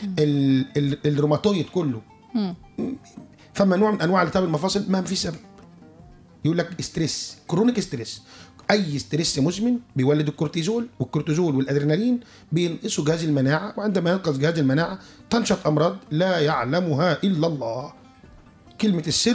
ال- ال- الروماتويد كله مم. فما نوع من انواع التهاب المفاصل ما في سبب يقول لك ستريس كرونيك ستريس اي ستريس مزمن بيولد الكورتيزول والكورتيزول والادرينالين بينقصوا جهاز المناعه وعندما ينقص جهاز المناعه تنشط امراض لا يعلمها الا الله كلمه السر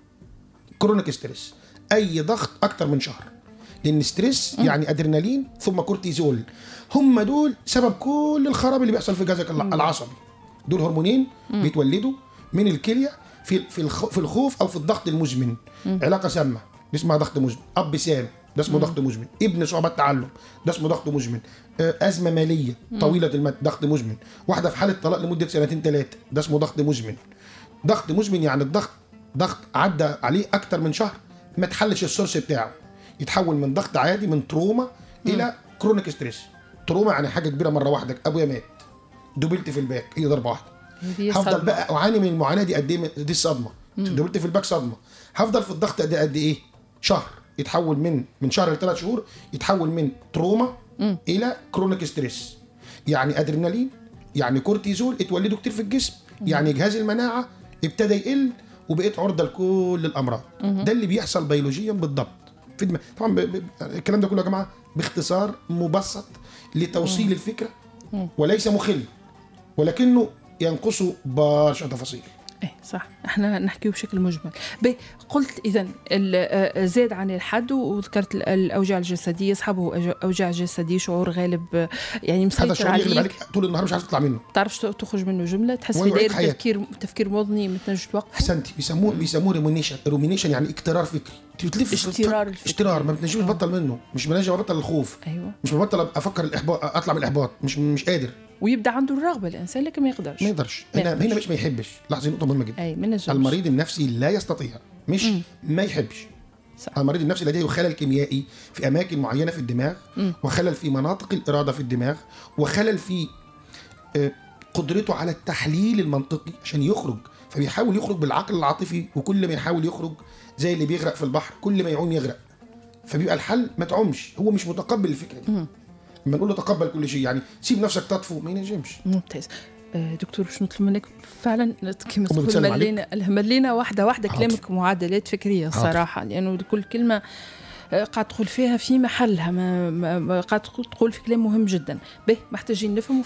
كرونيك ستريس اي ضغط اكتر من شهر لان ستريس يعني ادرينالين ثم كورتيزول هم دول سبب كل الخراب اللي بيحصل في جهازك الع- العصبي دول هرمونين بيتولدوا من الكليه في في الخ- في الخوف او في الضغط المزمن علاقه سامه دي اسمها ضغط مزمن اب سام ده اسمه ضغط مزمن ابن صعوبات تعلم ده اسمه ضغط مزمن آه، ازمه ماليه طويله المدى ضغط مزمن واحده في حاله طلاق لمده سنتين ثلاثه ده اسمه ضغط مزمن ضغط مزمن يعني الضغط ضغط عدى عليه اكتر من شهر ما تحلش السورس بتاعه يتحول من ضغط عادي من تروما الى كرونيك ستريس تروما يعني حاجه كبيره مره واحده ابويا مات دبلت في الباك هي ضربه واحده هذه هفضل صدمة. بقى اعاني من المعاناه دي قد ايه دي الصدمه دبلت في الباك صدمه هفضل في الضغط قد قد ايه شهر يتحول من من شهر لثلاث شهور يتحول من تروما الى كرونيك ستريس يعني ادرينالين يعني كورتيزول اتولدوا كتير في الجسم يعني جهاز المناعه ابتدى يقل وبقيت عرضه لكل الامراض ده اللي بيحصل بيولوجيا بالضبط في دماغ طبعا ب... ب... الكلام ده كله يا جماعه باختصار مبسط لتوصيل الفكره وليس مخل ولكنه ينقصه برشا تفاصيل ايه صح احنا نحكيه بشكل مجمل بي قلت اذا ال- آه، زاد عن الحد وذكرت ال- الاوجاع الجسديه اصحابه أج- اوجاع جسديه شعور غالب آه، يعني هذا مسيطر الشعور يغلب عليك عليك طول النهار مش عارف تطلع منه تعرفش تخرج منه جمله تحس في ويعيد دايره حياتك. تفكير تفكير مضني ما تنجم توقف احسنتي بيسموه بيسموه رومينيشن رومينيشن يعني اقترار فكري انت بتلف اشترار الفكري. اشترار ما بتنجمش تبطل منه مش بنجم ابطل الخوف ايوه مش ببطل أبقى افكر الاحباط اطلع من الاحباط مش مش قادر ويبدا عنده الرغبه الانسان لكن ما يقدرش ما يقدرش ما هنا يقدرش. هنا مش ما يحبش لاحظي نقطه مهمه جدا اي ما نجمش المريض النفسي لا يستطيع مش ما يحبش صح. المريض النفسي لديه خلل كيميائي في اماكن معينه في الدماغ وخلل في مناطق الاراده في الدماغ وخلل في آه، قدرته على التحليل المنطقي عشان يخرج فبيحاول يخرج بالعقل العاطفي وكل ما يحاول يخرج زي اللي بيغرق في البحر كل ما يعوم يغرق فبيبقى الحل ما تعومش هو مش متقبل الفكره دي لما نقول له تقبل كل شيء يعني سيب نفسك تطفو ما ينجمش ممتاز آه، دكتور باش نطلب منك فعلا كما أم تقول بتسلم عليك. ملينا ملينا واحده واحده حاضر. كلامك معادلات فكريه حاضر. الصراحه لانه كل كلمه آه، قاعد تقول فيها في محلها ما, ما, ما قاعد تقول- تقول في كلام مهم جدا به محتاجين نفهموا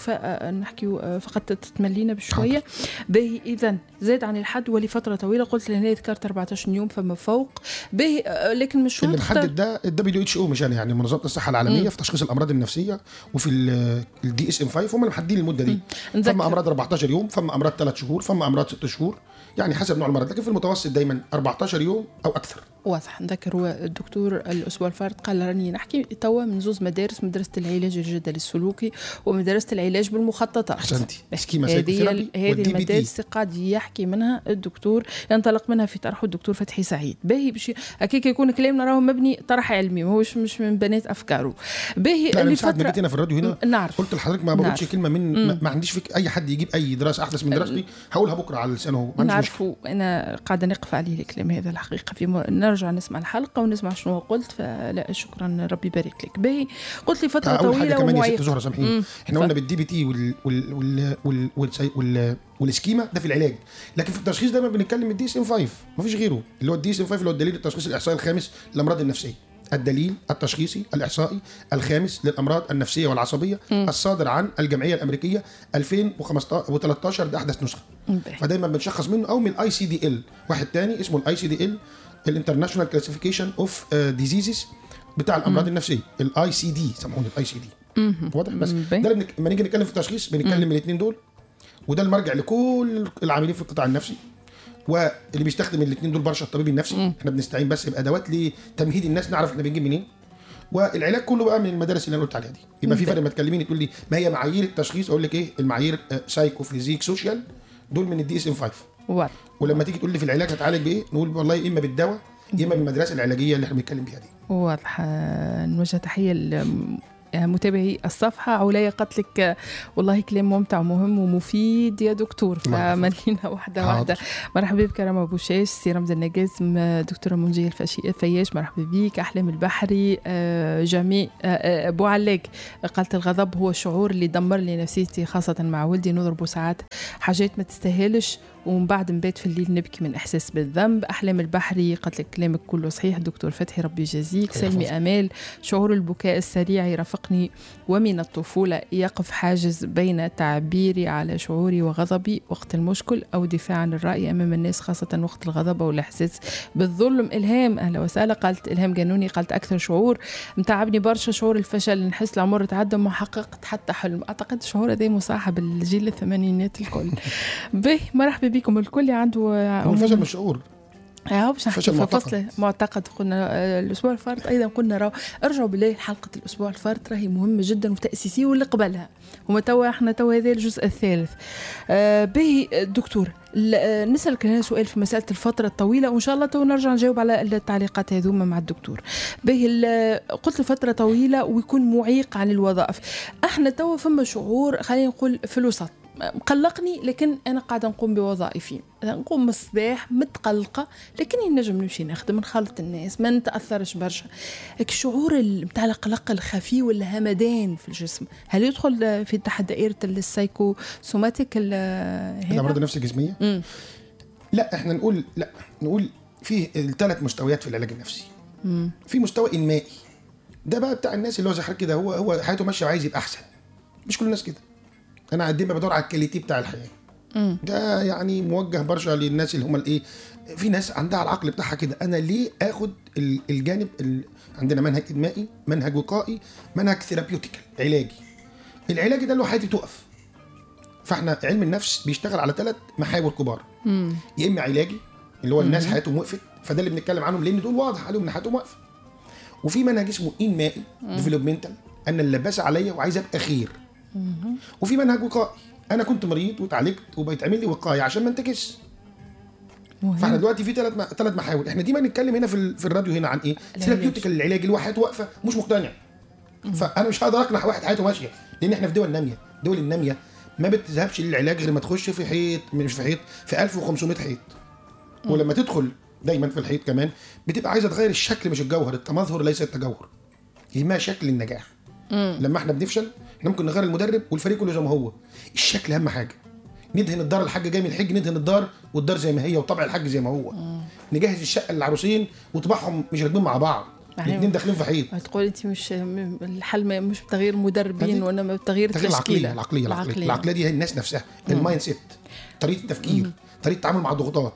فنحكي فقط تتملينا بشويه به اذا زاد عن الحد ولفتره طويله قلت لهنا ذكرت 14 يوم فما فوق به آه، لكن مش اللي شروط اختار- محدد ده الدبليو اتش او مش انا يعني منظمه الصحه العالميه في تشخيص الامراض النفسيه وفي الدي اس ام 5 هم اللي محددين المده دي نذكر. فما امراض 14 يوم فما امراض 3 شهور فما امراض 6 شهور يعني حسب نوع المرض لكن في المتوسط دايما 14 يوم او اكثر واضح نذكر هو الدكتور الاسبوع الفارط قال راني نحكي توا من زوز مدارس مدرسه العلاج الجدلي السلوكي ومدرسه العلاج بالمخططات احسنتي سكيما هذه سايكوثيرابي هذه والدي بي تي المدارس قاعد يحكي منها الدكتور ينطلق منها في طرحه الدكتور فتحي سعيد باهي باش هكاك يكون كلامنا راهو مبني طرح علمي ماهوش مش من بنات افكاره باهي لا انا اللي من ساعه ما فتره جيت هنا في الراديو هنا نعرف قلت لحضرتك ما بقولش نعرف. كلمه من ما, ما عنديش فك اي حد يجيب اي دراسه احدث من دراستي هقولها بكره على لسانه هو ما عنديش مشكلة. نعرفوا انا قاعده نقف عليه الكلام هذا الحقيقه في م... نرجع نسمع الحلقه ونسمع شنو قلت فلا شكرا ربي يبارك لك باهي قلت لي فتره اول حاجه طويله كمان يا ست ومعيقه زهره سامحيني مم. احنا قلنا بالدي بي تي وال وال وال وال وال وال والسكيما ده في العلاج لكن في التشخيص دايما بنتكلم الدي اس ام 5 مفيش غيره اللي هو الدي اس ام 5 اللي هو الدليل التشخيصي الاحصائي الخامس للامراض النفسيه الدليل التشخيصي الاحصائي الخامس للامراض النفسيه والعصبيه الصادر عن الجمعيه الامريكيه 2015 ده احدث نسخه باهي. فدايما بنشخص منه او من الاي سي دي ال واحد تاني اسمه الاي سي دي ال الانترناشونال كلاسيفيكيشن اوف ديزيزز بتاع الامراض النفسيه الاي سي دي سموه الاي سي دي واضح بس مم. ده اللي بنك- لما نيجي نتكلم في التشخيص بنتكلم الاثنين دول وده المرجع لكل العاملين في القطاع النفسي واللي بيستخدم الاثنين دول برشا الطبيب النفسي احنا بنستعين بس بادوات لتمهيد الناس نعرف احنا بنجيب منين والعلاج كله بقى من المدارس اللي انا قلت عليها دي يبقى في فرق لما تكلميني تقول لي ما هي معايير التشخيص اقول لك ايه المعايير آه، سايكو فيزيك سوشيال دول من الدي اس ام 5 واضح ولما تيجي تقول لي في العلاج هتعالج بايه نقول والله اما بالدواء يا اما بالمدرسه العلاجيه اللي احنا بنتكلم بيها دي واضح آه، نوجه تحيه ل- متابعي الصفحة علاية قالت لك والله كلام ممتع ومهم ومفيد يا دكتور فملينا واحدة واحدة مرحبا بك رام أبو شاش سي رمز النجازم دكتورة منجية الفياش مرحبا بك أحلام البحري جميع أبو علاق قالت الغضب هو شعور اللي دمر لي نفسيتي خاصة مع ولدي نضربه ساعات حاجات ما تستاهلش ومن بعد نبات في الليل نبكي من احساس بالذنب احلام البحري قالت لك كلامك كله صحيح دكتور فتحي ربي يجازيك سلمي امال شعور البكاء السريع يرافقني ومن الطفوله يقف حاجز بين تعبيري على شعوري وغضبي وقت المشكل او دفاع عن الراي امام الناس خاصه وقت الغضب او الاحساس بالظلم الهام اهلا وسهلا قالت الهام جنوني قالت اكثر شعور متعبني برشا شعور الفشل نحس العمر تعدى وما حققت حتى حلم اعتقد الشعور هذا مصاحب الجيل الثمانينات الكل به مرحبا بكم الكل عنده هو الفشل مش شعور هاو باش نحكي في فصل معتقد قلنا الاسبوع الفارط ايضا قلنا راهو ارجعوا بالله حلقه الاسبوع الفارط راهي مهمه جدا وتاسيسيه واللي قبلها هما توا احنا توا هذا الجزء الثالث آه به دكتور نسالك هنا سؤال في مساله الفتره الطويله وان شاء الله تو نرجع نجاوب على التعليقات هذوما مع الدكتور به قلت الفتره طويله ويكون معيق عن الوظائف احنا توا فما شعور خلينا نقول في الوسط مقلقني لكن انا قاعده نقوم بوظائفي نقوم الصباح متقلقه لكني نجم نمشي نخدم نخلط الناس ما نتاثرش برشا الشعور نتاع القلق الخفي والهمدان في الجسم هل يدخل في تحت دائره السايكو سوماتيك الامراض النفسيه الجسميه مم. لا احنا نقول لا نقول فيه الثلاث مستويات في العلاج النفسي مم. في مستوى انمائي ده بقى بتاع الناس اللي هو زي كده هو هو حياته ماشيه وعايز يبقى احسن مش كل الناس كده انا قد ما بدور على الكاليتي بتاع الحياه ده يعني موجه برشا للناس اللي هم الايه في ناس عندها العقل بتاعها كده انا ليه اخد الجانب عندنا منهج ادمائي منهج وقائي منهج ثيرابيوتيكال علاجي العلاجي ده اللي هو حياتي تقف فاحنا علم النفس بيشتغل على ثلاث محاور كبار يا اما علاجي اللي هو الناس حياتهم وقفت فده اللي بنتكلم عنهم لان دول واضح عليهم ان حياتهم واقفه وفي منهج اسمه انمائي ديفلوبمنتال انا اللي لباس عليا وعايز ابقى خير وفي منهج وقائي انا كنت مريض وتعالجت وبيتعمل لي وقايه عشان ما انتكس فاحنا دلوقتي في ثلاث ثلاث محاور احنا دي ما نتكلم هنا في, في الراديو هنا عن ايه ثيرابيوتيكال العلاج اللي هو حياته واقفه مش مقتنع فانا مش هقدر اقنع واحد حياته ماشيه لان احنا في دول ناميه دول الناميه ما بتذهبش للعلاج غير ما تخش في حيط مش في حيط في 1500 حيط ولما تدخل دايما في الحيط كمان بتبقى عايزه تغير الشكل مش الجوهر التمظهر ليس التجوهر يهمها شكل النجاح مم. لما احنا بنفشل احنا ممكن نغير المدرب والفريق كله زي ما هو الشكل اهم حاجه ندهن الدار الحاج جاي من الحج ندهن الدار والدار زي ما هي وطبع الحاج زي ما هو مم. نجهز الشقه للعروسين وطباعهم مش راكبين مع بعض الاثنين داخلين في حيط تقول انت مش الحل مش بتغيير مدربين وانما بتغيير تغيير العقليه العقليه العقليه العقليه دي هي الناس نفسها المايند سيت طريقه التفكير مم. طريقه التعامل مع الضغوطات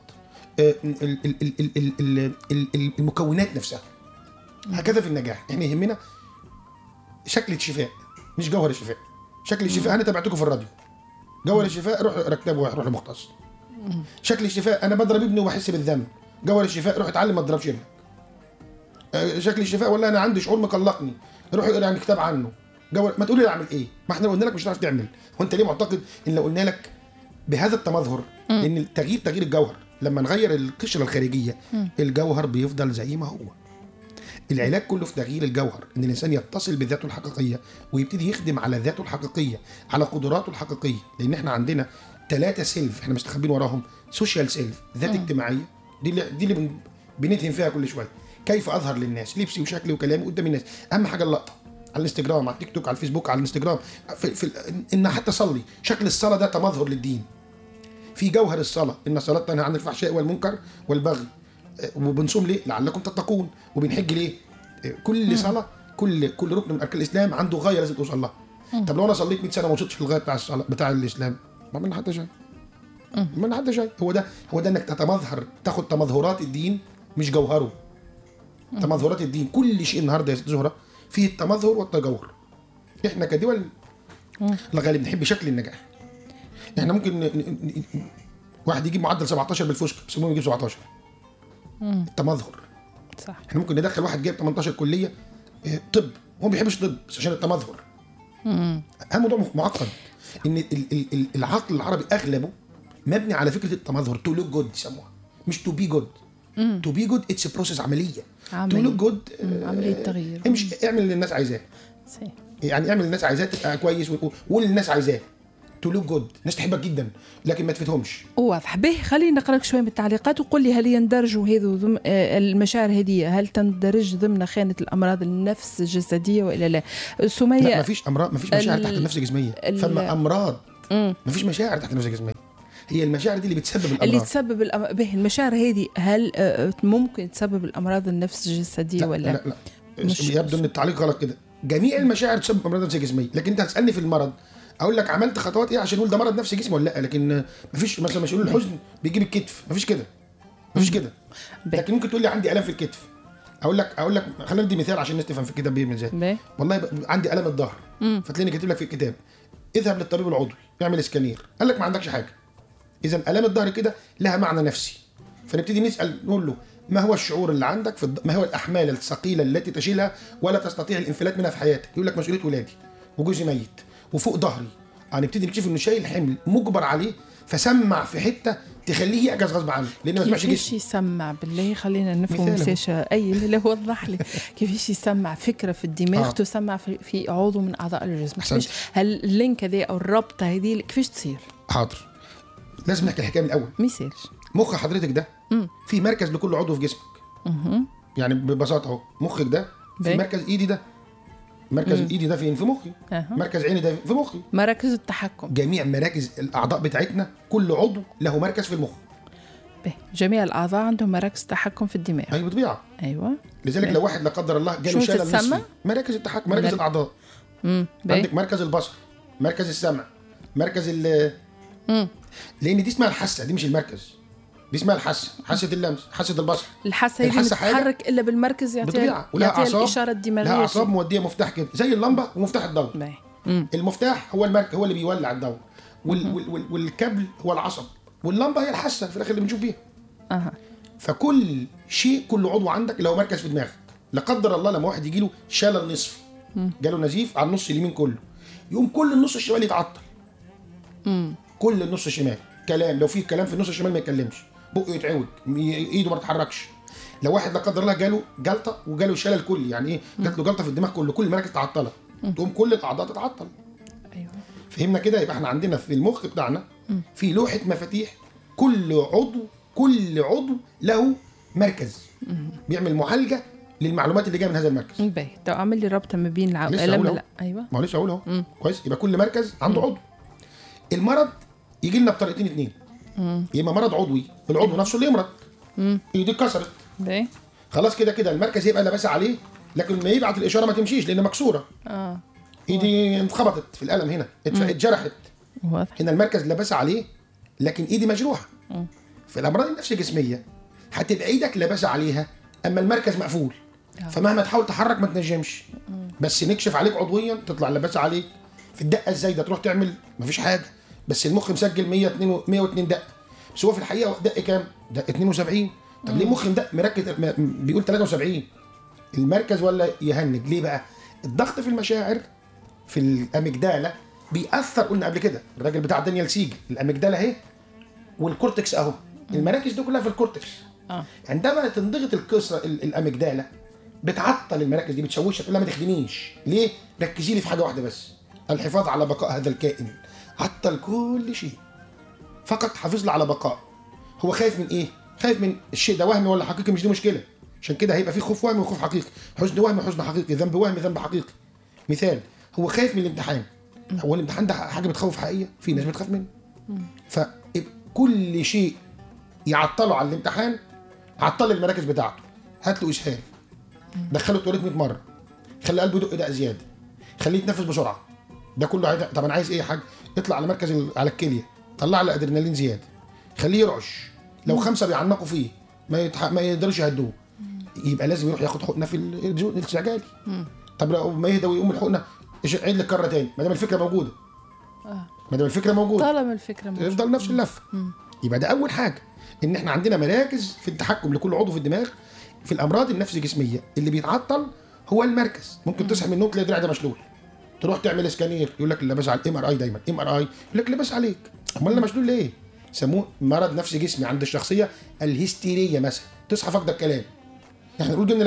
المكونات نفسها هكذا في النجاح احنا يهمنا شكل الشفاء مش جوهر الشفاء شكل الشفاء انا تابعتكم في الراديو جوهر الشفاء روح ركبه روح لمختص شكل الشفاء انا بضرب ابني وبحس بالذنب جوهر الشفاء روح اتعلم ما تضربش ابنك أه، شكل الشفاء ولا انا عندي شعور مقلقني روح اقرا عن كتاب عنه جوهر ما تقولي لي اعمل ايه ما احنا قلنا لك مش هتعرف تعمل وانت ليه معتقد ان لو قلنا لك بهذا التمظهر لان التغيير تغيير الجوهر لما نغير القشره الخارجيه الجوهر بيفضل زي ما هو العلاج كله في تغيير الجوهر ان الانسان يتصل بذاته الحقيقيه ويبتدي يخدم على ذاته الحقيقيه على قدراته الحقيقيه لان احنا عندنا ثلاثه سيلف احنا مستخبين وراهم سوشيال سيلف ذات م. اجتماعيه دي اللي دي اللي بنتهم فيها كل شويه كيف اظهر للناس لبسي وشكلي وكلامي قدام الناس اهم حاجه اللقطه على الانستجرام على التيك توك على الفيسبوك على الانستجرام في, في ان حتى صلي شكل الصلاه ده تمظهر للدين في جوهر الصلاه ان الصلاه تنهى عن الفحشاء والمنكر والبغي وبنصوم ليه؟ لعلكم تتقون وبنحج ليه؟ كل صلاه كل كل ركن من اركان الاسلام عنده غايه لازم توصل لها طب لو انا صليت 100 سنه وما وصلتش للغايه بتاع الصلاه بتاع الاسلام ما من حد شيء ما من حد شيء هو ده هو ده انك تتمظهر تاخد تمظهرات الدين مش جوهره تمظهرات الدين كل شيء النهارده يا ست زهره فيه التمظهر والتجوهر احنا كدول الغالب نحب شكل النجاح احنا ممكن واحد يجيب معدل 17 بالفشك بس المهم يجيب 17 التمظهر صح احنا ممكن ندخل واحد جايب 18 كليه آه، طب هو ما بيحبش طب بس عشان التمظهر موضوع معقد ان العقل العربي اغلبه مبني على فكره التمظهر تو لوك جود يسموها مش تو بي جود تو بي جود اتس بروسيس عمليه تو لوك جود عمليه تغيير امشي اعمل اللي الناس عايزاه صحيح يعني اعمل الناس عايزاه تبقى كويس و- وقول الناس عايزاه تو لوك جود الناس تحبك جدا لكن ما تفيدهمش واضح به خليني نقرا لك شويه من التعليقات وقل لي هل يندرجوا هذو ضمن آه، المشاعر هذه هل تندرج ضمن خانه الامراض النفس الجسديه والا لا لا سميه ما فيش امراض ما فيش مشاعر ال- تحت النفس الجسميه ال- فما امراض مم. ما فيش مشاعر تحت النفس الجسميه هي المشاعر دي اللي بتسبب اللي الامراض تسبب الأم... به المشاعر هذه هل آه، ممكن تسبب الامراض النفس الجسديه لا ولا لا لا مش- يبدو ان التعليق غلط كده جميع المشاعر تسبب امراض نفسيه جسميه لكن انت هتسالني في المرض اقول لك عملت خطوات ايه عشان نقول ده مرض نفسي جسمي ولا لا لكن مفيش مثلا مش يقول الحزن بيجيب الكتف مفيش كده مفيش كده به. لكن ممكن تقول لي عندي الم في الكتف اقول لك اقول لك خلينا ندي مثال عشان الناس تفهم في الكتاب بيعمل ازاي به والله ب- عندي الم الظهر فتلاقيني كاتب لك في الكتاب اذهب للطبيب العضوي يعمل اسكانير قال لك ما عندكش حاجه اذا الام الظهر كده لها معنى نفسي فنبتدي نسال نقول له ما هو الشعور اللي عندك في الض... ما هو الاحمال الثقيله التي تشيلها ولا تستطيع الانفلات منها في حياتك يقول لك مسؤوليه ولادي وجوزي ميت وفوق ظهري هنبتدي نكتشف انه شايل حمل مجبر عليه فسمع في حته تخليه يعجز غصب عنه لان ما يسمعش كيفاش جسمه يسمع بالله خلينا نفهم مثال أهو. ساشا اي لا وضح لي كيفاش يسمع فكره في الدماغ آه. آه. تسمع في, في عضو من اعضاء الجسم أحسنت. كيفاش هل اللينك هذا او الربطه هذه كيفاش تصير حاضر لازم نحكي الحكايه من الاول ما يسالش مخ حضرتك ده في مركز لكل عضو في جسمك يعني ببساطه اهو مخك ده في باين. مركز ايدي ده مركز ايدي ده فين في مخي أها. مركز عيني ده في مخي مراكز التحكم جميع مراكز الاعضاء بتاعتنا كل عضو له مركز في المخ به. جميع الاعضاء عندهم مراكز تحكم في الدماغ اي بطبيعه ايوه لذلك لو واحد لا قدر الله جاله شو شلل تتسمى؟ نصفي مراكز التحكم مراكز مر- الاعضاء امم عندك مركز البصر مركز السمع مركز ال امم لان دي اسمها الحاسه دي مش المركز دي اسمها الحاسه حاسه اللمس حاسه البصر الحاسه هذه الحاسة حاجة؟ تتحرك الا بالمركز يعطيها بطبيعه ولها يعطيها اعصاب الاشاره الدماغيه لها اعصاب موديه مفتاح كده زي اللمبه ومفتاح الضوء باهي. امم المفتاح هو المركز هو اللي بيولع الضوء وال وال وال والكابل هو العصب واللمبه هي الحاسه في الاخر اللي بنشوف بيها اها فكل شيء كل عضو عندك له مركز في دماغك لا قدر الله لما واحد يجي له شلل نصفي جاله نزيف على النص اليمين كله يقوم كل النص الشمالي يتعطل كل النص الشمال كلام لو في كلام في النص الشمال ما يتكلمش بقه يتعوج م- ايده ما تتحركش لو واحد لا قدر الله جاله جلطه وجاله شلل كلي يعني ايه جات له جلطه في الدماغ كله كل المراكز تعطلت تقوم كل الاعضاء تتعطل ايوه فهمنا كده يبقى احنا عندنا في المخ بتاعنا في لوحه مفاتيح كل عضو كل عضو له مركز بيعمل معالجه للمعلومات اللي جايه من هذا المركز باهي تو اعمل لي ربطه ما بين الع... لسه لما أقول أهو. لا ايوه ما هو لسه اقول اهو كويس يبقى كل مركز عنده عضو المرض يجي لنا بطريقتين اتنين يا اما مرض عضوي العضو نفسه اللي يمرض ايدي اتكسرت باهي خلاص كده كده المركز يبقى لابسه عليه لكن ما يبعت الاشاره ما تمشيش لان مكسوره اه ايدي اتخبطت في القلم هنا اتف- اتجرحت واضح هنا المركز لابسه عليه لكن ايدي مجروحه في الامراض النفسيه الجسميه هتبقى ايدك لابسه عليها اما المركز مقفول فمهما تحاول تحرك ما تنجمش بس نكشف عليك عضويا تطلع لابسه عليك في الدقه الزايده تروح تعمل مفيش حاجه بس المخ مسجل 102 102 دقه بس هو في الحقيقه دق كام؟ دق 72 طب ليه المخ مدق مركز م- م- بيقول 73 المركز ولا يهنج ليه بقى؟ الضغط في المشاعر في الاميجدالا بيأثر قلنا قبل كده الراجل بتاع دانيال سيج الاميجدالا اهي والكورتكس اهو المراكز دي كلها في الكورتكس اه عندما تنضغط الكسرة ال- الاميجدالا بتعطل المراكز دي بتشوشها تقول لها ما تخدميش ليه؟ ركزي لي في حاجه واحده بس الحفاظ على بقاء هذا الكائن عطل كل شيء فقط حافظ له على بقاء هو خايف من ايه؟ خايف من الشيء ده وهمي ولا حقيقي مش دي مشكله عشان كده هيبقى في خوف وهمي وخوف حقيقي حزن وهمي حزن حقيقي ذنب وهمي ذنب حقيقي مثال هو خايف من الامتحان هو الامتحان ده حاجه بتخوف حقيقيه في ناس بتخاف منه فكل شيء يعطله على الامتحان عطل المراكز بتاعته هات له اسهال دخله التواليت 100 مره خلي قلبه يدق دقه زياده خليه يتنفس بسرعه ده كله عايز طب انا عايز ايه يا حاج اطلع على مركز ال- على الكليه طلع له ادرينالين زياده خليه يرعش لو خمسه بيعنقوا فيه ما يتح... ما يقدرش يهدوه يبقى لازم يروح ياخد حقنه في الجو- السعجالي طب لو ما يهدى ويقوم الحقنه إيش- عيد لك كره تاني ما دام الفكره موجوده ما دام الفكره موجوده طالما الفكره موجودة. يفضل نفس اللفه يبقى ده اول حاجه ان احنا عندنا مراكز في التحكم لكل عضو في الدماغ في الامراض النفس الجسميه اللي بيتعطل هو المركز ممكن تصحى من النوم تلاقي الدراع ده مشلول تروح تعمل اسكانير يقول لك لابس على الام ار اي دايما ام ار اي يقول لك لابس عليك امال انا مشلول ليه سموه مرض نفسي جسمي عند الشخصيه الهستيريه مثلا تصحى فاقده الكلام احنا نقول جن لابس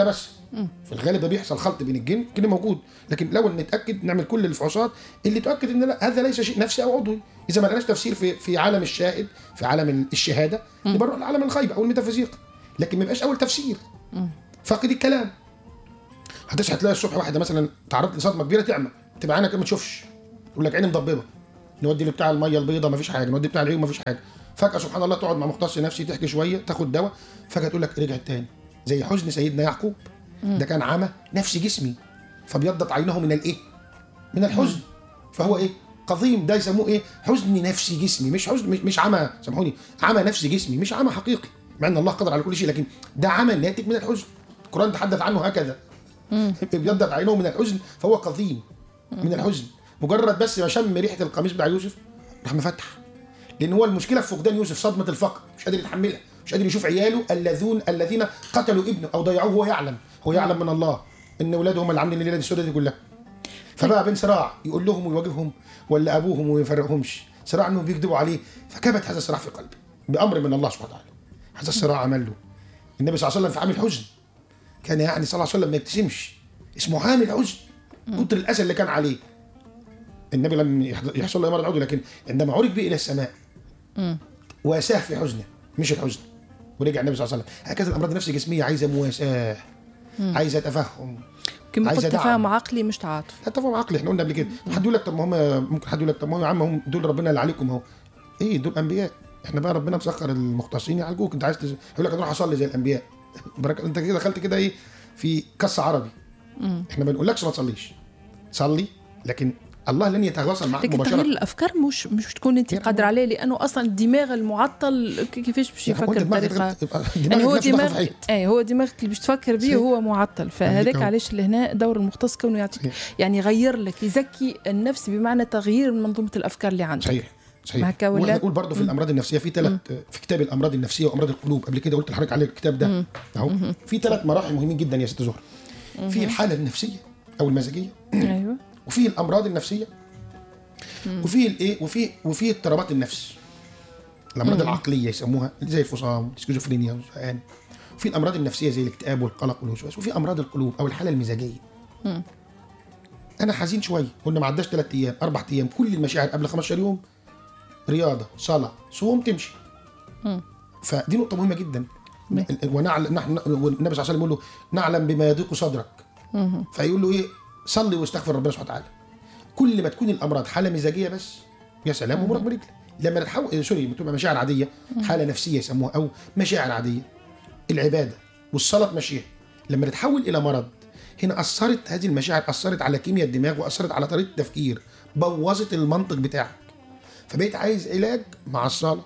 في الغالب ده بيحصل خلط بين الجن الجن موجود لكن لو نتاكد نعمل كل الفحوصات اللي تؤكد ان لا هذا ليس شيء نفسي او عضوي اذا ما لقناش تفسير في في عالم الشاهد في عالم الشهاده يبقى نروح لعالم الغيب او الميتافيزيق لكن ما يبقاش اول تفسير فاقد الكلام هتصحى تلاقي الصبح واحده مثلا تعرضت لصدمه كبيره تعمى تبقى عينك ما تشوفش يقول لك عيني مضببه نودي اللي بتاع الميه البيضاء ما فيش حاجه نودي بتاع العيون ما فيش حاجه فجاه سبحان الله تقعد مع مختص نفسي تحكي شويه تاخد دواء فجاه تقول لك رجعت تاني زي حزن سيدنا يعقوب ده كان عمى نفسي جسمي فبيضت عينه من الايه من الحزن فهو ايه قضيم ده يسموه ايه حزن نفسي جسمي مش حزن مش, مش عمى سامحوني عمى نفسي جسمي مش عمى حقيقي مع ان الله قدر على كل شيء لكن ده عمى ناتج من الحزن القران تحدث عنه هكذا بيضت عينه من الحزن فهو قضيم من الحزن مجرد بس ما شم ريحه القميص بتاع يوسف راح مفتح لان هو المشكله في فقدان يوسف صدمه الفقر مش قادر يتحملها مش قادر يشوف عياله الذين الذين قتلوا ابنه او ضيعوه هو يعلم هو يعلم من الله ان اولاده هم اللي عاملين الليله السوداء دي كلها فبقى بين صراع يقول لهم ويواجههم ولا ابوهم وما يفرقهمش صراع انهم بيكذبوا عليه فكبت هذا الصراع في قلبي بامر من الله سبحانه وتعالى هذا الصراع عمل له النبي صلى الله عليه وسلم في عام الحزن كان يعني صلى الله عليه وسلم ما يبتسمش اسمه عام الحزن كتر الاسى اللي كان عليه النبي لم يحصل له مرض عضوي لكن عندما عرج به الى السماء واساه في حزنه مش الحزن ورجع النبي صلى الله عليه وسلم هكذا الامراض النفسيه الجسميه عايزه مواساه عايزه تفهم كما قلت عايزة دعم. تفاهم عقلي مش تعاطف لا تفهم عقلي احنا قلنا قبل كده حد يقول لك طب ما هم ممكن حد يقول لك طب ما هم يا عم هم دول ربنا اللي عليكم اهو ايه دول انبياء احنا بقى ربنا مسخر المختصين يعالجوك انت عايز تز... يقول لك انا اروح اصلي زي الانبياء بركة انت كده دخلت كده ايه في قص عربي احنا ما بنقولكش ما تصليش صلي لكن الله لن يتواصل معك لكن تغيير مباشره الافكار مش مش تكون انت يعني قادر عليه لانه اصلا الدماغ المعطل ك- كيفاش باش يعني هو يفكر دماغك بطريقه يبقى- يعني دماغك هو نفسه داخل في دماغ حيط. اي هو دماغك اللي باش تفكر به صحيح. هو معطل فهذاك هو. علاش لهنا دور المختص كونه يعطيك صحيح. يعني يغير لك يزكي النفس بمعنى تغيير منظومه الافكار اللي عندك صحيح صحيح مع كون واحنا لا- نقول برضه في الامراض النفسيه في ثلاث في كتاب الامراض النفسيه وامراض القلوب قبل كده قلت لحضرتك عليه الكتاب ده اهو في ثلاث مراحل مهمين جدا يا ست زهره في الحاله النفسيه او المزاجيه ايوه وفي الامراض النفسيه وفي الايه وفي وفي اضطرابات النفس الامراض العقليه يسموها زي الفصام السكيزوفرينيا والزهقان وفي الامراض النفسيه زي الاكتئاب والقلق والوسواس وفي امراض القلوب او الحاله المزاجيه انا حزين شويه قلنا ما عداش ثلاث ايام اربع ايام كل المشاعر قبل 15 يوم رياضه صلاه صوم تمشي فدي نقطه مهمه جدا ونعلم نحن والنبي صلى الله عليه وسلم يقول له نعلم بما يضيق صدرك فيقول له ايه صلي واستغفر ربنا سبحانه وتعالى كل ما تكون الامراض حاله مزاجيه بس يا سلام امورك برجل لما تحول سوري بتبقى مشاعر عاديه حاله نفسيه يسموها او مشاعر عاديه العباده والصلاه ماشيه لما تتحول الى مرض هنا اثرت هذه المشاعر اثرت على كيمياء الدماغ واثرت على طريقه التفكير بوظت المنطق بتاعك فبقيت عايز علاج مع الصلاه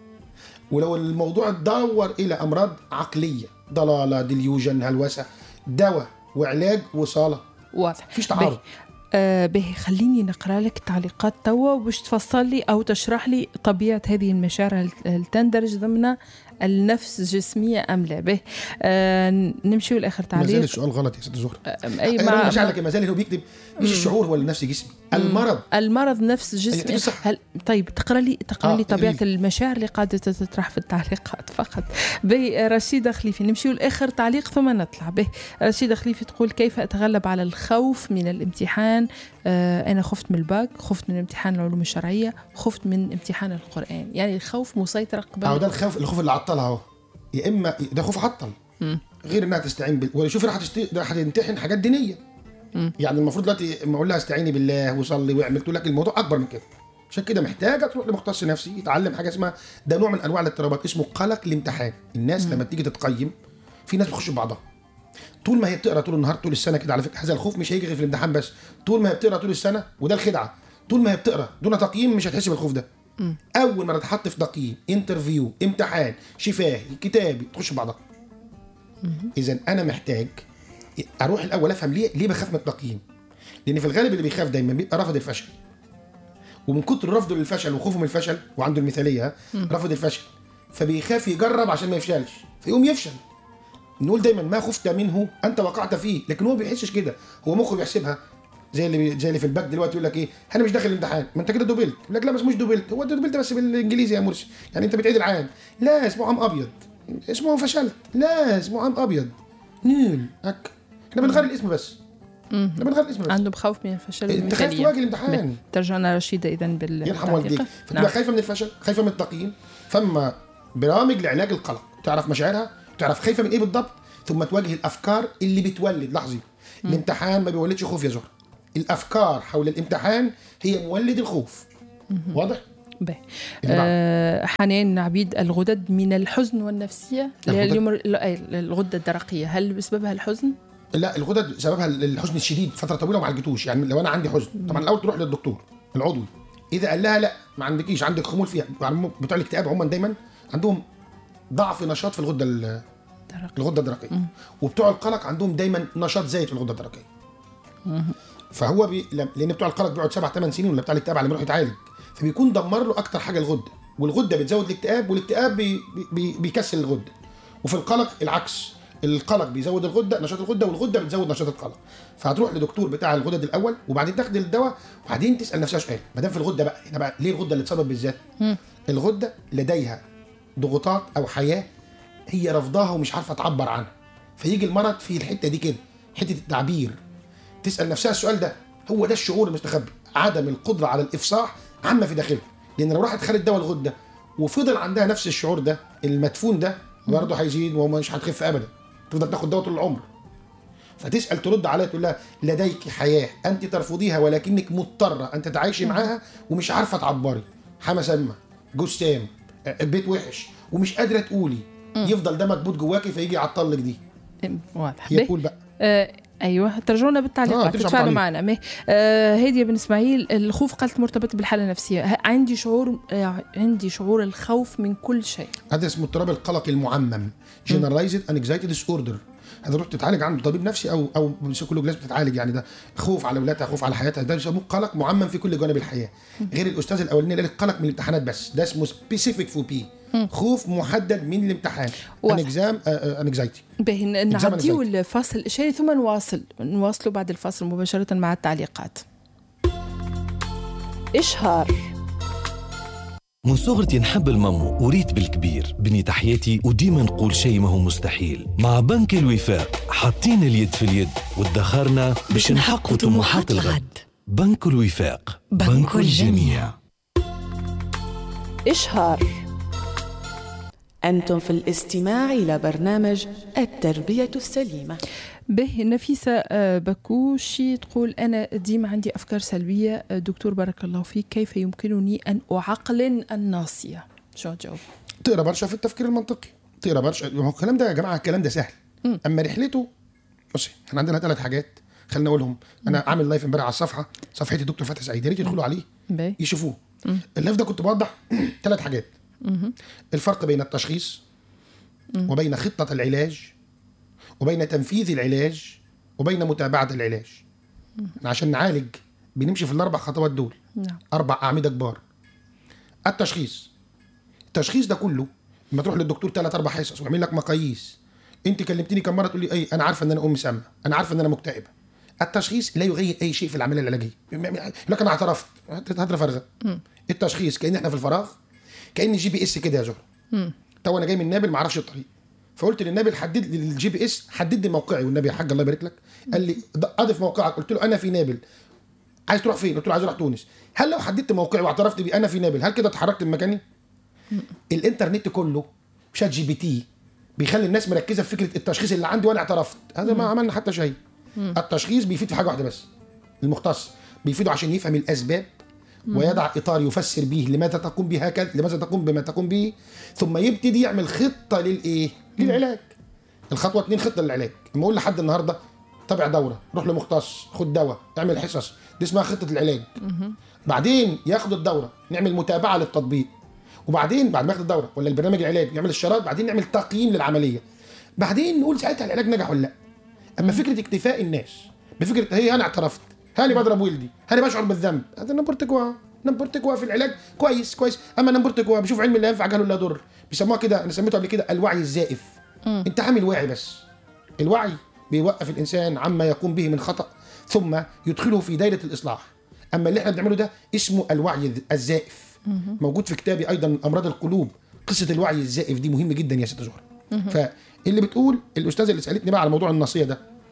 ولو الموضوع اتدور الى امراض عقليه ضلاله ديليوجن هلوسه دواء وعلاج وصاله واضح مفيش تعارض. به. آه به خليني نقرا لك التعليقات توا وباش تفصل لي او تشرح لي طبيعه هذه المشاعر هل- هل تندرج ضمن النفس الجسميه ام لا به آه نمشي لاخر ما زال تعليق السؤال غلط يا ست زهره اي انا مع مش لك ما زال هو بيكتب مش الشعور هو اللي نفسي جسمي المرض المرض نفس أيوة، جسمي صح. هل طيب تقرا لي تقرا آه، لي طبيعه قولي. المشاعر اللي قاعده تطرح في التعليقات فقط به رشيده خليفي نمشي لاخر تعليق ثم نطلع به رشيده خليفي تقول كيف اتغلب على الخوف من الامتحان آه انا خفت من الباك خفت من امتحان العلوم الشرعيه خفت من امتحان القران يعني الخوف مسيطر قبل اهو ده الخوف الخوف اللي عطلها اهو يا اما ده خوف عطل غير انها تستعين بال وشوف راح تشت... راح تمتحن حاجات دينيه يعني المفروض دلوقتي ما اقول لها استعيني بالله وصلي واعمل تقول لك الموضوع اكبر من كده عشان كده محتاجه تروح لمختص نفسي يتعلم حاجه اسمها ده نوع من انواع الاضطرابات اسمه قلق الامتحان الناس لما تيجي تتقيم في ناس بتخش في بعضها طول ما هي بتقرا طول النهار طول السنه كده على فكره هذا الخوف مش هيجي غير في الامتحان بس طول ما هي بتقرا طول السنه وده الخدعه طول ما هي بتقرا دون تقييم مش هتحس بالخوف ده اول ما تتحط في تقييم انترفيو امتحان شفاهي كتابي تخش في بعضها اذا انا محتاج اروح الاول افهم ليه ليه بخاف من التقييم لان في الغالب اللي بيخاف دايما بيبقى رافض الفشل ومن كتر رفضه للفشل وخوفه من الفشل وعنده المثاليه ها، رفض الفشل فبيخاف يجرب عشان ما يفشلش فيقوم يفشل نقول دايما ما خفت منه انت وقعت فيه لكن هو ما بيحسش كده هو مخه بيحسبها زي اللي بي- زي اللي في الباك دلوقتي يقول لك ايه انا مش داخل الامتحان ما انت كده دوبلت يقول لك لا بس مش دوبلت هو دوبلت بس بالانجليزي يا مرسي يعني انت بتعيد العام لا اسمه عام ابيض اسمه فشلت لا اسمه عام ابيض نيل هك احنا بنغير الاسم بس احنا بنغير الاسم بس عنده بخوف من الفشل انت خايف والمثالية. تواجه الامتحان ترجعنا رشيدة إذا بال يرحم والديك بالتعليق. فتبقى نعم. خايفه من الفشل خايفه من التقييم فما برامج لعلاج القلق تعرف مشاعرها تعرف خايفه من ايه بالضبط ثم تواجه الافكار اللي بتولد لاحظي الامتحان ما بيولدش خوف يا زهر الافكار حول الامتحان هي مولد الخوف واضح باهي. اللي بعد. آه حنان عبيد الغدد من الحزن والنفسية اللي هي الغدد؟ اليوم لا، أي، الغدة الدرقية هل بسببها الحزن؟ لا الغدد سببها الحزن الشديد فتره طويله وما عالجتوش يعني لو انا عندي حزن طبعا الاول تروح للدكتور العضوي اذا قال لها لا ما عندكيش عندك خمول فيها يعني بتوع الاكتئاب عموما دايما عندهم ضعف نشاط في الغده ال- درقية. الغده الدرقيه وبتوع القلق عندهم دايما نشاط زايد في الغده الدرقيه فهو بي... لم- لان بتوع القلق بيقعد سبع ثمان سنين ولا بتاع الاكتئاب على ما يروح يتعالج فبيكون دمر له اكتر حاجه الغده والغده بتزود الاكتئاب والاكتئاب بي... بي... بيكسل الغده وفي القلق العكس القلق بيزود الغده نشاط الغده والغده بتزود نشاط القلق فهتروح لدكتور بتاع الغدد الاول وبعدين تاخد الدواء وبعدين تسال نفسها سؤال ما دام في الغده بقى هنا بقى ليه الغده اللي اتصابت بالذات الغده لديها ضغوطات او حياه هي رفضاها ومش عارفه تعبر عنها فيجي المرض في الحته دي كده حته التعبير تسال نفسها السؤال ده هو ده الشعور المستخبي عدم القدره على الافصاح عامه في داخلها لان لو راحت خدت دواء الغده وفضل عندها نفس الشعور ده المدفون ده برضه هيزيد ومش هتخف ابدا تفضل تاخد دواء طول العمر فتسال ترد عليها تقول لها لديك حياه انت ترفضيها ولكنك مضطره ان تتعايشي معاها ومش عارفه تعبري حما سامه جثام البيت وحش ومش قادره تقولي يفضل ده مكبوت جواكي فيجي يعطل لك دي أم، واضح هي باهي. تقول بقى آه ايوه ترجونا آه، بالتعليقات ترجع تتفاعلوا بالتعليق. معنا مه. آه هاديه بن اسماعيل الخوف قالت مرتبط بالحاله النفسيه ه- عندي شعور آه عندي شعور الخوف من كل شيء هذا اسمه اضطراب القلق المعمم جنرالايزد انكزايتي ديس اوردر هذا روح تتعالج عنده طبيب نفسي او او سيكولوج لازم تتعالج يعني ده خوف على اولادها خوف على حياتها ده بيسموه قلق معمم في كل جوانب الحياه غير الاستاذ الاولاني اللي قال لك قلق من الامتحانات بس ده اسمه سبيسيفيك فوبي خوف محدد من الامتحان واضح. انكزام انكزايتي باهي ن- Exam نعديو anxiety. الفاصل الشيء ثم نواصل نواصلوا بعد الفاصل مباشره مع التعليقات إشهار من صغرتي نحب المامو وريت بالكبير بني تحياتي وديما نقول شيء ما هو مستحيل مع بنك الوفاق حاطين اليد في اليد وادخرنا باش نحققوا طموحات الغد بنك الوفاق بنك الجميع. إشهار أنتم في الاستماع إلى برنامج التربية السليمة به نفيسة آه، بكوشي تقول أنا ديما عندي أفكار سلبية آه، دكتور بارك الله فيك كيف يمكنني أن أعقلن الناصية شو جاوب تقرا برشا في التفكير المنطقي تقرا برشا ما هو الكلام ده يا جماعه الكلام ده سهل اما رحلته بصي احنا عندنا ثلاث حاجات خلينا اقولهم انا عامل لايف امبارح على الصفحه صفحتي دكتور فتحي سعيد يا ريت يدخلوا عليه باهي يشوفوه اللايف ده كنت بوضح ثلاث حاجات الفرق بين التشخيص وبين خطه العلاج وبين تنفيذ العلاج وبين متابعه العلاج عشان نعالج بنمشي في الاربع خطوات دول نعم اربع اعمده كبار التشخيص التشخيص ده كله لما تروح للدكتور ثلاث اربع حصص ويعمل لك مقاييس انت كلمتني كم مره تقول لي اي انا عارفه ان انا ام سامه انا عارفه ان انا مكتئبه التشخيص لا يغير اي شيء في العمليه العلاجيه يقول لك انا اعترفت هدره فارغه التشخيص كان احنا في الفراغ كان جي بي اس كده يا زهره تو انا جاي من نابل ما اعرفش الطريق فقلت للنابل حدد لي الجي بي اس حدد لي موقعي والنبي يا حاج الله يبارك لك قال لي اضف موقعك قلت له انا في نابل عايز تروح فين؟ قلت له عايز اروح تونس. هل لو حددت موقعي واعترفت بي انا في نابل هل كده اتحركت من مكاني؟ الانترنت كله شات جي بي تي بيخلي الناس مركزه في فكره التشخيص اللي عندي وانا اعترفت هذا ما عملنا حتى شيء التشخيص بيفيد في حاجه واحده بس المختص بيفيده عشان يفهم الاسباب ويضع اطار يفسر به لماذا تقوم بهكذا لماذا تقوم بما تقوم به ثم يبتدي يعمل خطه للايه؟ للعلاج الخطوه اتنين خطه للعلاج لما اقول لحد النهارده تابع دوره روح لمختص خد دواء اعمل حصص دي اسمها خطه العلاج بعدين ياخد الدوره نعمل متابعه للتطبيق وبعدين بعد ما ياخد الدوره ولا البرنامج العلاجي يعمل الشرايط بعدين نعمل تقييم للعمليه بعدين نقول ساعتها العلاج نجح ولا لا اما فكره اكتفاء الناس بفكره هي انا اعترفت هاني بضرب ولدي هاني بشعر بالذنب هذا نمبر تكوا نمبر تكوا في العلاج كويس كويس اما نمبر تكوا بشوف علم لا ينفع جهل لا يضر بيسموها كده انا سميته قبل كده الوعي الزائف انت عامل واعي بس الوعي بيوقف الانسان عما يقوم به من خطا ثم يدخله في دايره الاصلاح اما اللي احنا بنعمله ده اسمه الوعي الزائف موجود في كتابي ايضا امراض القلوب قصه الوعي الزائف دي مهمه جدا يا ست زهره فاللي بتقول الاستاذه اللي سالتني بقى على موضوع النصيه ده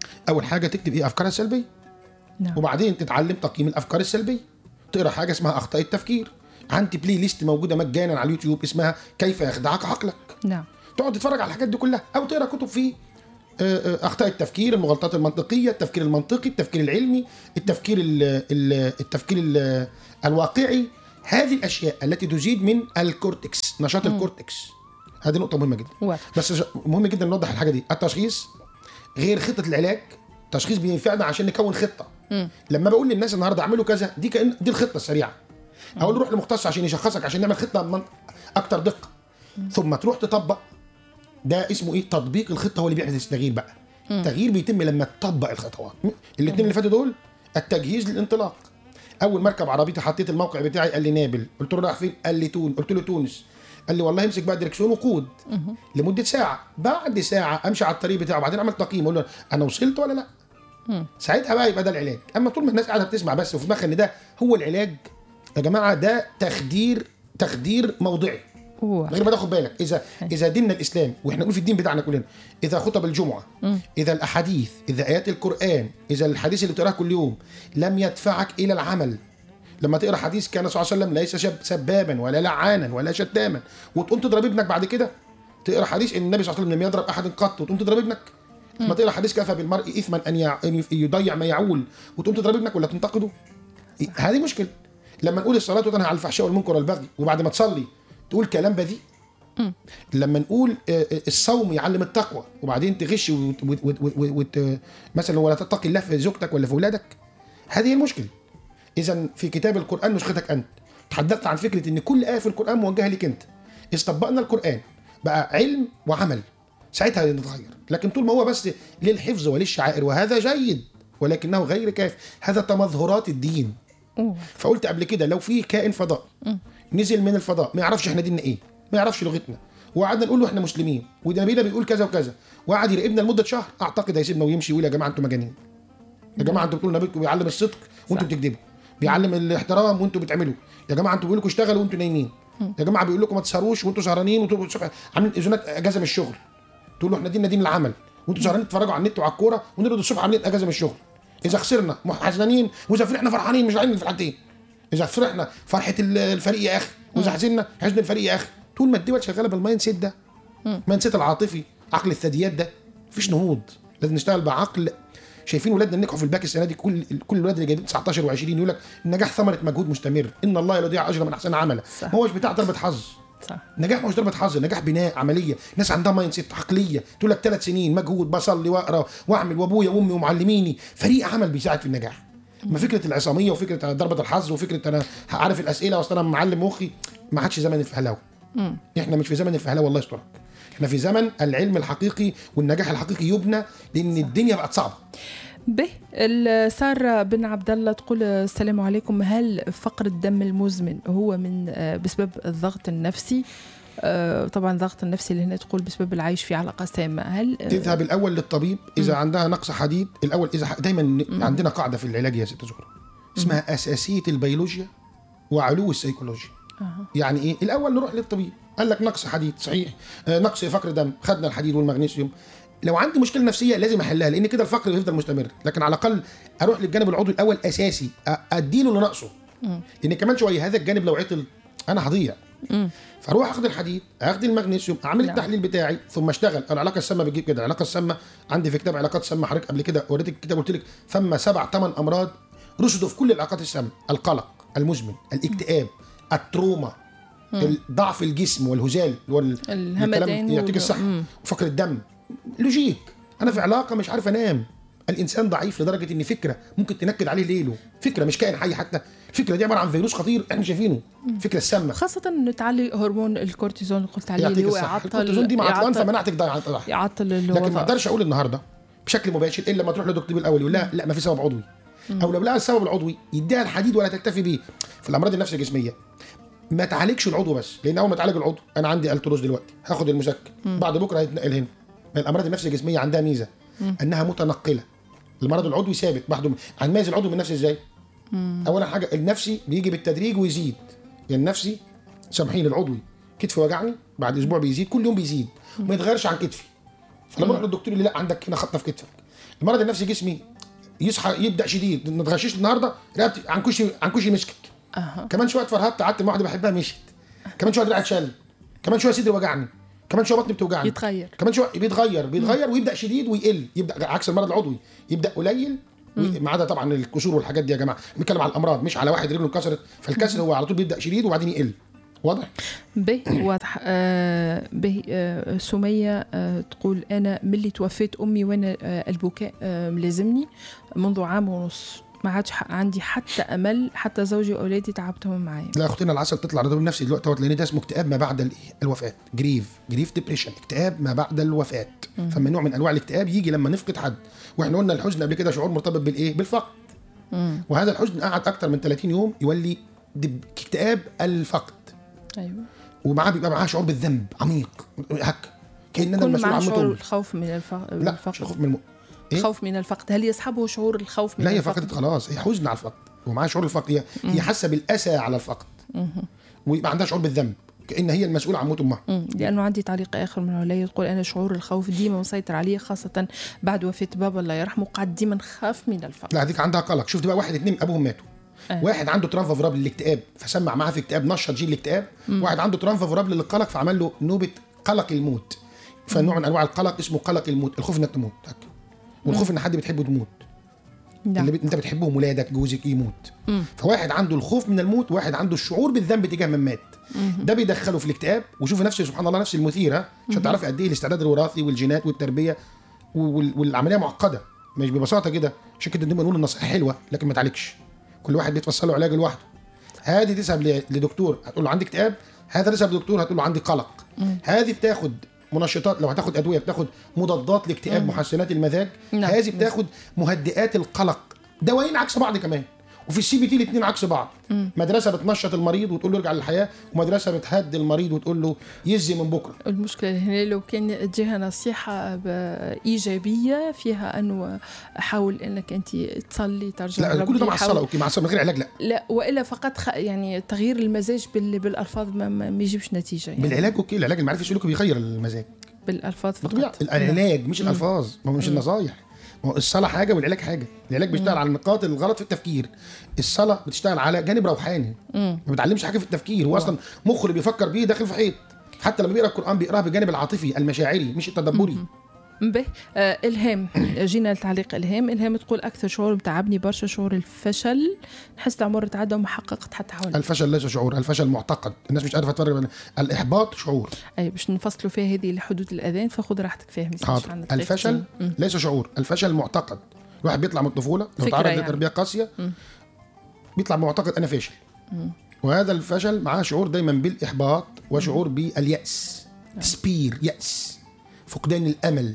اول حاجه تكتب ايه افكارها السلبيه نعم وبعدين تتعلم تقييم الافكار السلبيه تقرا حاجه اسمها اخطاء التفكير عندي بلاي ليست موجوده مجانا على اليوتيوب اسمها كيف يخدعك عقلك نعم تقعد تتفرج على الحاجات دي كلها او تقرا كتب في آه، آه، اخطاء التفكير المغالطات المنطقيه التفكير المنطقي التفكير العلمي التفكير ال ال التفكير ال الواقعي هذه الاشياء التي تزيد من الكورتكس نشاط الكورتكس هذه نقطه مهمه جدا واضح. بس ش- مهم جدا نوضح الحاجه دي التشخيص غير خطه العلاج تشخيص بينفعنا عشان نكون خطه لما بقول للناس النهارده اعملوا كذا دي كأن دي الخطه السريعه اقول له روح لمختص عشان يشخصك عشان نعمل خطه من اكتر دقه ثم تروح تطبق ده اسمه ايه تطبيق الخطه هو اللي بيحدث التغيير بقى التغيير بيتم لما تطبق الخطوات الاثنين اللي فاتوا دول التجهيز للانطلاق اول ما اركب عربيتي حطيت الموقع بتاعي قال لي نابل قلت له رايح فين قال لي تون قلت له تونس قال لي والله امسك بقى دركسيون وقود لمده ساعه بعد ساعه امشي على الطريق بتاعه وبعدين اعمل تقييم اقول له انا وصلت ولا لا ساعتها بقى يبقى ده العلاج اما طول ما الناس قاعده بتسمع بس وفي دماغها ان ده هو العلاج يا جماعه ده تخدير تخدير موضعي هو من غير ما تاخد بالك اذا اذا ديننا الاسلام واحنا نقول في الدين بتاعنا كلنا اذا خطب الجمعه اذا الاحاديث اذا ايات القران اذا الحديث اللي بتقراه كل يوم لم يدفعك الى العمل لما تقرا حديث كان صلى الله عليه وسلم ليس شب سبابا ولا لعانا ولا شتاما وتقوم تضرب ابنك بعد كده تقرا حديث ان النبي صلى الله عليه وسلم لم يضرب احد قط وتقوم تضرب ابنك لما تقرا حديث كفى بالمرء اثما ان يع- أن يضيع ما يعول وتقوم تضرب ابنك ولا تنتقده هذه مشكله لما نقول الصلاه تنهى عن الفحشاء والمنكر والبغي وبعد ما تصلي تقول كلام بذيء لما نقول آه، آه، الصوم يعلم التقوى وبعدين تغش وت- وت- وت- وت- وت- مثلا ولا تتقي الله في زوجتك ولا في اولادك هذه هي المشكله اذا في كتاب القران نسختك انت تحدثت عن فكره ان كل ايه في القران موجهه لك انت اذ طبقنا القران بقى علم وعمل ساعتها نتغير لكن طول ما هو بس للحفظ وللشعائر وهذا جيد ولكنه غير كاف هذا تمظهرات الدين أوه. فقلت قبل كده لو في كائن فضاء نزل من الفضاء ما يعرفش احنا ديننا ايه ما يعرفش لغتنا وقعدنا نقول له احنا مسلمين وده نبينا بيقول كذا وكذا وقعد يراقبنا لمده شهر اعتقد هيسيبنا ويمشي ويقول يا جماعه انتم مجانين يا جماعه انتوا بتقولوا نبيكم بيعلم الصدق وانتوا بتكذبوا بيعلم الاحترام وانتوا بتعملوا يا جماعه انتوا بيقول لكم اشتغلوا وانتوا نايمين يا جماعه بيقول لكم ما تسهروش وانتوا سهرانين وانتوا الصبح عاملين اذونات اجازه من الشغل تقول له احنا ديننا دين العمل وانتوا سهرانين تتفرجوا على النت وعلى الكوره ونرد الصبح عاملين اجازه من الشغل اذا خسرنا حزنانين واذا فرحنا فرحانين مش عارفين في الحالتين اذا فرحنا فرحه ال- الفريق يا اخي واذا حزننا حزن الفريق يا اخي طول ما الدول شغاله بالمايند سيت ده المايند سيت العاطفي عقل الثدييات ده مفيش نهوض لازم نشتغل بعقل شايفين ولادنا نجحوا في الباك السنه دي كل كل الولاد اللي جايبين 19 و20 يقول لك النجاح ثمره مجهود مستمر ان الله لا يضيع اجر من احسن عملا صح. ما هوش بتاع ضربه حظ صح نجاح مش ضربه حظ نجاح بناء عمليه ناس عندها مايند سيت عقليه تقول لك ثلاث سنين مجهود بصلي واقرا واعمل وابويا وامي ومعلميني فريق عمل بيساعد في النجاح ما فكره العصاميه وفكره ضربه الحظ وفكره انا عارف الاسئله واصل انا معلم مخي ما عادش زمن الفهلاوه احنا مش في زمن الفهلاوه والله يسترك احنا في زمن العلم الحقيقي والنجاح الحقيقي يبنى لان الدنيا بقت صعبه به ال- سارة بن عبد الله تقول السلام عليكم هل فقر الدم المزمن هو من آه، بسبب الضغط النفسي آه، طبعا الضغط النفسي اللي هنا تقول بسبب العيش في علاقة سامة هل آه، تذهب الاول للطبيب اذا عندها نقص حديد الاول اذا ح- دايما عندنا قاعده في العلاج يا ست زهره اسمها اساسيه البيولوجيا وعلو السيكولوجيا أها. يعني ايه الاول نروح للطبيب قال لك نقص حديد صحيح آه نقص فقر دم خدنا الحديد والمغنيسيوم لو عندي مشكله نفسيه لازم احلها لان كده الفقر يفضل مستمر لكن على الاقل اروح للجانب العضوي الاول اساسي أ- اديله اللي ناقصه لان كمان شويه هذا الجانب لو عطل انا هضيع فاروح اخد الحديد اخد المغنيسيوم اعمل نعم. التحليل بتاعي ثم اشتغل العلاقه السامه بتجيب كده العلاقه السامه عندي في كتاب علاقات سامه حضرتك قبل كده وريتك الكتاب قلت لك ثم سبع ثمان امراض رصدوا في كل العلاقات السامه القلق المزمن الاكتئاب التروما ضعف الجسم والهزال وال... الهمدان الكلام يعطيك وال- الصحه مم. وفقر الدم لوجيك انا في علاقه مش عارف انام الانسان ضعيف لدرجه ان فكره ممكن تنكد عليه ليله فكره مش كائن حي حتى الفكره دي عباره عن فيروس خطير احنا شايفينه فكره السامه خاصة انه تعلي هرمون الكورتيزون اللي قلت عليه يعطيك اللي هو الصحه يعطل الكورتيزون دي معطلان يعطل- فمناعتك ضايعه يعطل لكن ما الوظائف اقدرش اقول النهارده بشكل مباشر الا لما تروح لدكتور الاول يقول لا لا ما في سبب عضوي او لو لقى السبب العضوي يديها الحديد ولا تكتفي بيه في الامراض النفسيه الجسميه ما تعالجش العضو بس لان اول ما تعالج العضو انا عندي التروز دلوقتي هاخد المسكن بعد بكره هيتنقل هنا الامراض النفسيه الجسميه عندها ميزه انها متنقله المرض العضوي ثابت بعده هنميز العضو من النفسي ازاي اولا حاجه النفسي بيجي بالتدريج ويزيد يعني النفسي سامحين العضوي كتفي وجعني بعد اسبوع بيزيد كل يوم بيزيد وما يتغيرش عن كتفي فلما اروح للدكتور يقول لي لا عندك هنا خطه في كتفك المرض النفسي جسمي يصحى يبدا شديد ما اتغششت النهارده رقبتي عنكوشي عنكوشي مسكت اها كمان شويه اتفرهدت قعدت مع واحده بحبها مشيت كمان شويه دراعي اتشل كمان شويه صدري وجعني كمان شويه بطني بتوجعني يتغير. كمان شويه بيتغير بيتغير ويبدا شديد ويقل يبدا عكس المرض العضوي يبدا قليل وي- ما عدا طبعا الكسور والحاجات دي يا جماعه بنتكلم على الامراض مش على واحد رجله انكسرت فالكسر هو على طول بيبدا شديد وبعدين يقل واضح به واضح آه به آه سمية آه تقول أنا ملي توفيت أمي وأنا آه البكاء آه ملازمني منذ عام ونص ما عادش ح- عندي حتى أمل حتى زوجي وأولادي تعبتهم معايا لا اختنا العسل تطلع رضا النفسي دلوقتي لان ده اسمه اكتئاب ما بعد الايه الوفاه جريف جريف ديبريشن اكتئاب ما بعد الوفاه فما نوع من انواع الاكتئاب يجي لما نفقد حد واحنا قلنا الحزن قبل كده شعور مرتبط بالايه بالفقد وهذا الحزن قعد اكتر من 30 يوم يولي دب- اكتئاب الفقد أيوة ومعاه بيبقى معاه شعور بالذنب عميق هك كان انا كل المسؤول معاه عن شعور متهم الخوف من الف- لا الفقد مش الخوف من الم... إيه؟ الخوف من الفقد هل يصحبه شعور الخوف من لا هي الفقد؟ فقدت خلاص هي حزن على الفقد ومعاها شعور الفقد هي هي حاسه بالاسى على الفقد ويبقى عندها شعور بالذنب كان هي المسؤوله عن موت امها مم. لانه عندي تعليق اخر من العليا يقول انا شعور الخوف ديما مسيطر علي خاصه بعد وفاه بابا الله يرحمه قعد ديما نخاف من الفقد لا هذيك عندها قلق شفت بقى واحد اتنين ابوهم ماتوا آه. واحد عنده تران فافورابل للاكتئاب فسمع معاه في اكتئاب نشط جين الاكتئاب واحد عنده تران فافورابل للقلق فعمل له نوبه قلق الموت فنوع من انواع القلق اسمه قلق الموت الخوف انك تموت هك. والخوف ان حد بتحبه تموت نعم. اللي بت... انت بتحبهم ولادك جوزك يموت فواحد عنده الخوف من الموت واحد عنده الشعور بالذنب تجاه من مات ده بيدخله في الاكتئاب وشوف نفسه سبحان الله نفس المثيره عشان تعرفي قد ايه الاستعداد الوراثي والجينات والتربيه وال... والعمليه معقده مش ببساطه كده عشان كده دايما نقول النصيحه حلوه لكن ما تعالجش كل واحد بيتفصل له علاج لوحده هذه تذهب ل- لدكتور هتقول له عندي اكتئاب هذا تذهب لدكتور هتقول له عندي قلق هذه بتاخد منشطات لو هتاخد ادويه بتاخد مضادات لاكتئاب محسنات المزاج نعم. هذه بتاخد مهدئات القلق دوايين عكس بعض كمان وفي السي بي تي الاثنين عكس بعض مدرسه بتنشط المريض وتقول له ارجع للحياه ومدرسه بتهدي المريض وتقول له يزي من بكره المشكلة هنا لو كان تجيها نصيحة ب- إيجابية فيها أنه حاول أنك أنت تصلي ترجع لا كل ده مع ربي، الصلاه حاول- اوكي مع الصلاه من غير علاج لا لا وإلا فقط خ... يعني تغيير المزاج بال... بالألفاظ ما, ما ما يجيبش نتيجة يعني بالعلاج اوكي العلاج المعرفي السلوكي بيغير المزاج بالألفاظ فقط طبيعي العلاج مش الالفاظ ما هو مش النصايح ما هو الصلاه حاجه والعلاج حاجه العلاج بيشتغل على النقاط الغلط في التفكير الصلاه بتشتغل على جانب روحاني ما بتعلمش حاجه في التفكير هو اصلا مخه اللي بيفكر بيه داخل في حيط حتى لما بيقرا القران بيقراه بالجانب العاطفي المشاعري مش التدبري به آه الهام جينا لتعليق الهام الهام تقول اكثر شعور متعبني برشا شعور الفشل نحس العمر تعدى وما حققت حتى حول الفشل ليس شعور الفشل معتقد الناس مش عارفه تفرق بين الاحباط شعور اي باش نفصلوا فيها هذه لحدود الاذان فخذ راحتك فيها ميساج حاضر عندنا دقيقتين. الفشل مم. ليس شعور الفشل معتقد الواحد بيطلع من الطفوله لو فكرة تعرض يعني. لتربيه قاسيه بيطلع معتقد انا فاشل وهذا الفشل معاه شعور دايما بالاحباط وشعور بالياس سبير ياس فقدان الامل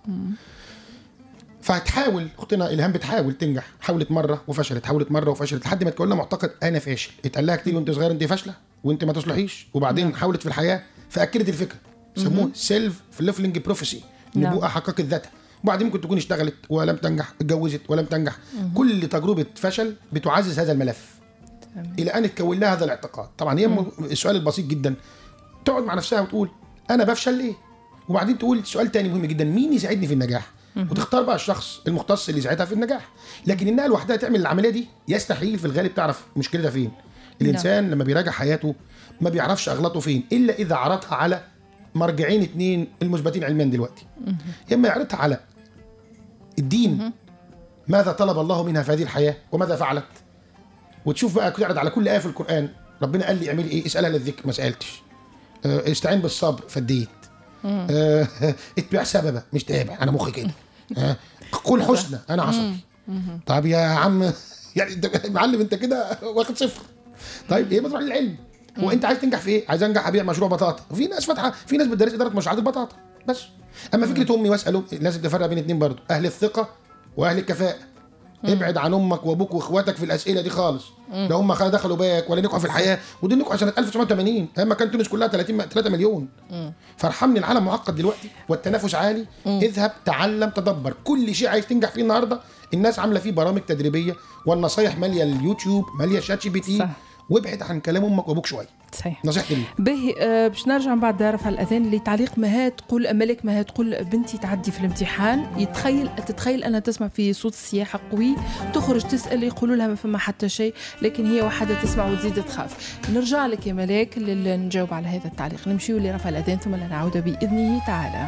فهتحاول اختنا الهام بتحاول تنجح حاولت مره وفشلت حاولت مره وفشلت لحد ما تكون لها معتقد انا فاشل اتقال لها كتير وانت صغير انت فاشله وانت ما تصلحيش وبعدين حاولت في الحياه فاكدت الفكره سموه سيلف فليفلنج بروفيسي نعم. نبوءه حققت ذاتها وبعدين ممكن تكون اشتغلت ولم تنجح اتجوزت ولم تنجح كل تجربه فشل بتعزز هذا الملف الى ان تكون لها هذا الاعتقاد طبعا هي م- السؤال البسيط جدا تقعد مع نفسها وتقول انا بفشل ليه وبعدين تقول سؤال تاني مهم جدا مين يساعدني في النجاح وتختار بقى الشخص المختص اللي يساعدها في النجاح لكن انها لوحدها تعمل العمليه دي يستحيل في الغالب تعرف مشكلتها فين الانسان لما بيراجع حياته ما بيعرفش اغلاطه فين الا اذا عرضها على مرجعين اتنين المثبتين علميا دلوقتي يا اما يعرضها على الدين ماذا طلب الله منها في هذه الحياه وماذا فعلت وتشوف بقى تعرض على كل ايه في القران ربنا قال لي اعملي ايه اسالها للذكر ما سالتش آه، استعين بالصبر فديت آه، اتبع سببه مش تابع انا مخي كده آه، قول حسنى انا عصبي طب يا عم يعني انت معلم انت كده واخد صفر طيب ايه ما تروح للعلم هو انت عايز تنجح في ايه؟ عايز انجح ابيع مشروع بطاطا وفي ناس فاتحه في ناس بتدرس اداره مشروعات البطاطا بس اما فكره امي واسال أمي، لازم تفرق بين اتنين برضو اهل الثقه واهل الكفاءه ابعد عن امك وابوك واخواتك في الاسئله دي خالص لا هم خ- دخلوا باك ولا نجحوا في الحياه ودي نجحوا سنه 1980 اما كان تونس كلها 30 م- 3 مليون فارحمني العالم معقد دلوقتي والتنافس عالي اذهب تعلم تدبر كل شيء عايز تنجح فيه النهارده الناس عامله فيه برامج تدريبيه والنصايح ماليه اليوتيوب ماليه شات جي بي تي صح. وابعد عن كلام امك وابوك شويه صحيح نصيحتي لي باهي آه باش نرجع من بعد رفع الاذان اللي تعليق مها تقول ملك مها تقول بنتي تعدي في الامتحان يتخيل تتخيل انها تسمع في صوت السياحه قوي تخرج تسال يقولوا لها ما فما حتى شيء لكن هي وحده تسمع وتزيد تخاف نرجع لك يا ملاك لل- نجاوب على هذا التعليق نمشيو لرفع الاذان ثم نعود باذنه تعالى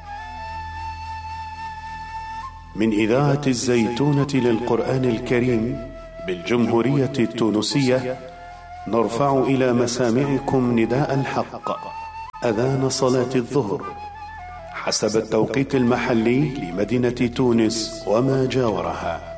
من إذاعة الزيتونة للقرآن الكريم بالجمهورية التونسية نرفع إلى مسامعكم نداء الحق أذان صلاة الظهر حسب التوقيت المحلي لمدينة تونس وما جاورها